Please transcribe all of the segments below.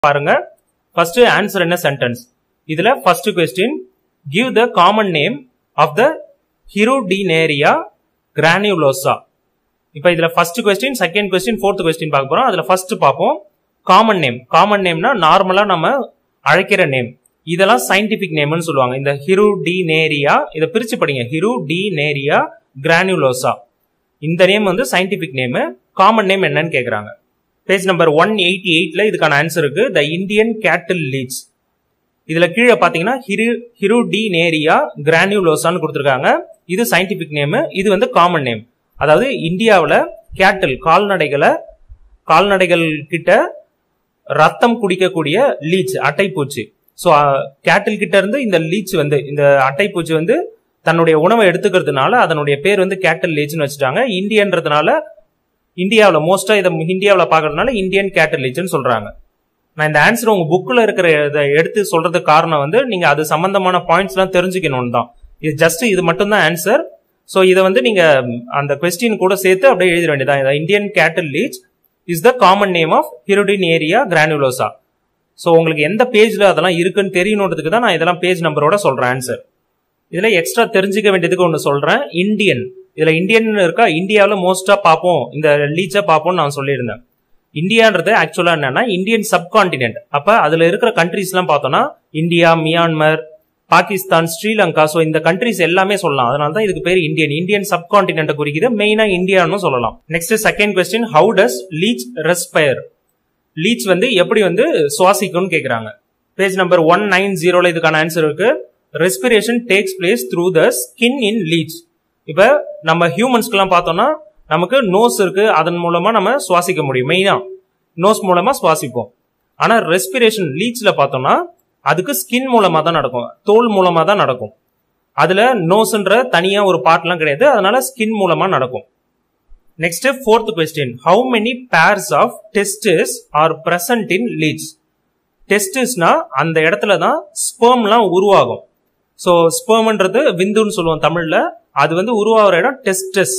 பாருங்க first answer என்ன sentence இதுல first question give the common name of the Hirudinaria granulosa இப்போ இதுல first question second question fourth question பார்க்க போறோம் அதுல ஃபர்ஸ்ட் பார்ப்போம் காமன் நேம் காமன் நேம்னா நார்மலா நம்ம அழைக்கிற நேம் இதெல்லாம் சயின்டிபிக் நேம்னு சொல்லுவாங்க இந்த ஹிருடினேரியா இதை பிரிச்சு படிங்க ஹிருடினேரியா கிரானியுலோசா இந்த நேம் வந்து சயின்டிபிக் நேம் காமன் நேம் என்னன்னு கேக்குறாங்க பேஜ் நம்பர் ஒன் எயிட்டி எயிட்ல இதுக்கான ஆன்சர் இருக்கு த இந்தியன் கேட்டில் லீட்ஸ் இதுல கீழே பாத்தீங்கன்னா ஹிரு ஹிருடினேரியா கிரானியுலோசான்னு கொடுத்துருக்காங்க இது சயின்டிபிக் நேம் இது வந்து காமன் நேம் அதாவது இந்தியாவில் கேட்டில் கால்நடைகளை கால்நடைகள் கிட்ட ரத்தம் குடிக்கக்கூடிய லீச் அட்டைப்பூச்சி ஸோ கேட்டில் கிட்ட இருந்து இந்த லீச் வந்து இந்த அட்டைப்பூச்சி வந்து தன்னுடைய உணவை எடுத்துக்கிறதுனால அதனுடைய பேர் வந்து கேட்டல் லீச்னு வச்சுட்டாங்க இந்தியன்றதுனால இந்தியாவில் மோஸ்டா இதை இந்தியாவில் பார்க்கறதுனால இந்தியன் கேட்டல் லீச்னு சொல்றாங்க நான் இந்த ஆன்சர் உங்க புக்கில் இருக்கிற இதை எடுத்து சொல்றதுக்கு காரணம் வந்து நீங்க அது சம்பந்தமான பாயிண்ட்ஸ்லாம் தெரிஞ்சுக்கணும்னு தான் இது ஜஸ்ட் இது மட்டும் தான் ஆன்சர் ஸோ இதை வந்து நீங்க அந்த கொஸ்டின் கூட சேர்த்து அப்படியே எழுத வேண்டியதான் Indian cattle leech is the common name of Hirudinaria granulosa so உங்களுக்கு எந்த பேஜ்ல அதெல்லாம் இருக்குன்னு தெரியணுன்றதுக்கு தான் நான் இதெல்லாம் பேஜ் நம்பரோட சொல்றேன் ஆன்சர் இதுல எக்ஸ்ட்ரா தெரிஞ்சுக்க வேண்டியதுக்கு ஒன்று சொல்றேன் இந்தியன் இதுல இந்தியன் இருக்கா இந்தியாவில் மோஸ்டா பார்ப்போம் இந்த லீச்சை பார்ப்போம்னு நான் சொல்லியிருந்தேன் இந்தியான்றது ஆக்சுவலா என்னன்னா இந்தியன் சப்கான்டினென்ட் அப்ப அதுல இருக்கிற கண்ட்ரிஸ் எல்லாம் பார்த்தோம்னா India Myanmar Pakistan Sri Lanka so இந்த கண்ட்ரிஸ் எல்லாமே சொல்லலாம் அதனால தான் இதுக்கு பேர் இந்தியன் இந்தியன் சப்கான்டினென்ட் குறிக்குது மெயினா இந்தியான்னு சொல்லலாம் next second question how does leech respire leech வந்து எப்படி வந்து சுவாசிக்கும்னு கேக்குறாங்க பேஜ் நம்பர் ஒன் நைன் ஜீரோல இதுக்கான ஆன்சர் இருக்கு respiration takes place through the skin in leech இப்ப நம்ம ஹியூமன்ஸ்க்குலாம் பார்த்தோம்னா நமக்கு நோஸ் இருக்கு அதன் மூலமா நம்ம சுவாசிக்க முடியும் மெயினா நோஸ் மூலமா சுவாசிப்போம் ஆனா ரெஸ்பிரேஷன் லீச்ல பார்த்தோம்னா அதுக்கு ஸ்கின் மூலமா தான் நடக்கும் தோல் மூலமா தான் நடக்கும் அதுல நோஸ்ன்ற தனியா ஒரு பார்ட்லாம் கிடையாது அதனால ஸ்கின் மூலமா நடக்கும் next fourth question how many pairs of testis are present in leech டெஸ்டிஸ்னா அந்த இடத்துல தான் ஸ்பேம்லாம் உருவாகும் ஸோ ஸ்பேம்ன்றது விந்துன்னு சொல்லுவோம் தமிழ்ல அது வந்து உருவாகிற இடம் டெஸ்டஸ்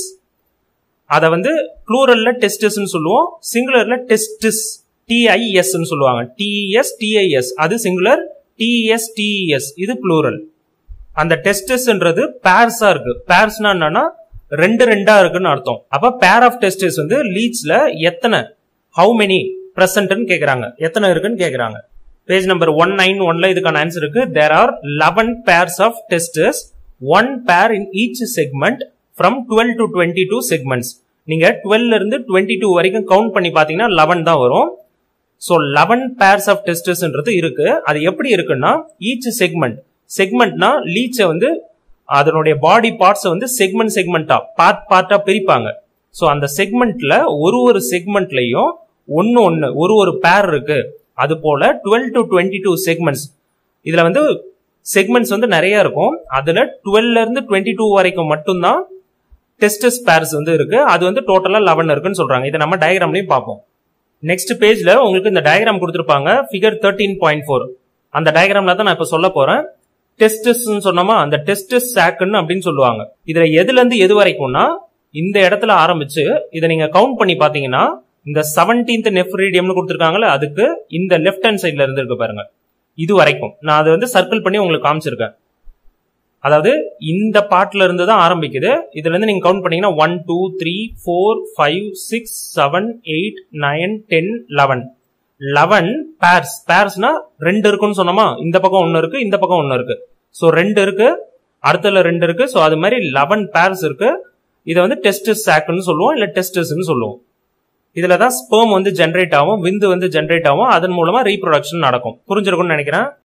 அதை வந்து ப்ளூரல்ல டெஸ்டஸ்ன்னு சொல்லுவோம் சிங்குலர்ல டெஸ்டிஸ் டிஐஎஸ் சொல்லுவாங்க டிஎஸ் டிஐஎஸ் அது சிங்குலர் டிஎஸ் டிஎஸ் இது ப்ளூரல் அந்த டெஸ்டஸ்ன்றது பேர்ஸா இருக்கு பேர்ஸ்னா என்னன்னா ரெண்டு ரெண்டா இருக்குன்னு அர்த்தம் அப்ப பேர் ஆஃப் டெஸ்டஸ் வந்து லீச்ல எத்தனை ஹவு மெனி பிரசன்ட்னு கேக்குறாங்க எத்தனை இருக்குன்னு கேக்குறாங்க பேஜ் நம்பர் ஒன் நைன் ஒன்ல இதுக்கான ஆன்சர் இருக்கு there are eleven pairs of testes one pair in each segment from twelve to twenty two segments நீங்க டுவெல்ல இருந்து டுவெண்ட்டி டூ வரைக்கும் கவுண்ட் பண்ணி பாத்தீங்கன்னா லெவன் தான் வரும் ஸோ லெவன் பேர்ஸ் ஆஃப் டெஸ்டஸ்ன்றது இருக்கு அது எப்படி இருக்குன்னா ஈச் செக்மெண்ட் செக்மெண்ட்னா லீச்சை வந்து அதனுடைய பாடி பார்ட்ஸை வந்து செக்மெண்ட் செக்மெண்டா பார்ட் பார்ட்டா பிரிப்பாங்க ஸோ அந்த செக்மெண்ட்ல ஒரு ஒரு செக்மெண்ட்லயும் ஒன்னு ஒன்னு ஒரு ஒரு பேர் இருக்கு அது போல twelve to twenty two segments இதுல வந்து செக்மெண்ட்ஸ் வந்து நிறைய இருக்கும் அதுல டுவெல்ல இருந்து டுவெண்ட்டி டூ வரைக்கும் மட்டும்தான் டெஸ்டஸ் பேர்ஸ் வந்து இருக்கு அது வந்து டோட்டலா லெவன் இருக்குன்னு சொல்றாங்க இதை நம்ம டயக்ராம்லயும் பார்ப்போம் நெக்ஸ்ட் பேஜ்ல உங்களுக்கு இந்த டயக்ராம் கொடுத்துருப்பாங்க ஃபிகர் தேர்ட்டீன் பாயிண்ட் ஃபோர் அந்த டயக்ராம்ல தான் நான் இப்ப சொல்ல போறேன் டெஸ்டஸ் சொன்னோமா அந்த டெஸ்டஸ் சாக்குன்னு அப்படின்னு சொல்லுவாங்க இதுல எதுல இருந்து எது வரைக்கும்னா இந்த இடத்துல ஆரம்பிச்சு இதை நீங்க கவுண்ட் பண்ணி பாத்தீங்கன்னா இந்த செவன்டீன்த் நெஃப்ரீடியம்னு கொடுத்துருக்காங்கல்ல அதுக்கு இந்த லெஃப்ட் ஹேண்ட் சைட்ல இருந்து இருக்கு பாருங்க இது வரைக்கும் நான் அதை வந்து சர்க்கிள் பண்ணி உங்களுக்கு காமிச்சிருக்கேன் அதாவது இந்த பார்ட்ல இருந்து தான் ஆரம்பிக்குது இதுல இருந்து நீங்க கவுண்ட் பண்ணீங்கன்னா one two three four five six seven eight nine ten eleven eleven pairs பேர்ஸ்னா ரெண்டு இருக்குன்னு சொன்னோமா இந்த பக்கம் ஒன்னு இருக்கு இந்த பக்கம் ஒன்னு இருக்கு ஸோ ரெண்டு இருக்கு அடுத்தல ரெண்டு இருக்கு ஸோ அது மாதிரி லெவன் பேர்ஸ் இருக்கு இதை வந்து டெஸ்டஸ் சாக்குன்னு சொல்லுவோம் இல்ல டெஸ்டஸ்ன்னு சொல்லுவோம் இதுல தான் ஸ்பேம் வந்து ஜென்ரேட் ஆகும் விந்து வந்து ஜென்ரேட் ஆகும் அதன் மூலமா ரீப்ரொடக்ஷன் நடக்கும் புரிஞ்சிருக்கும்னு நினைக்கிறேன்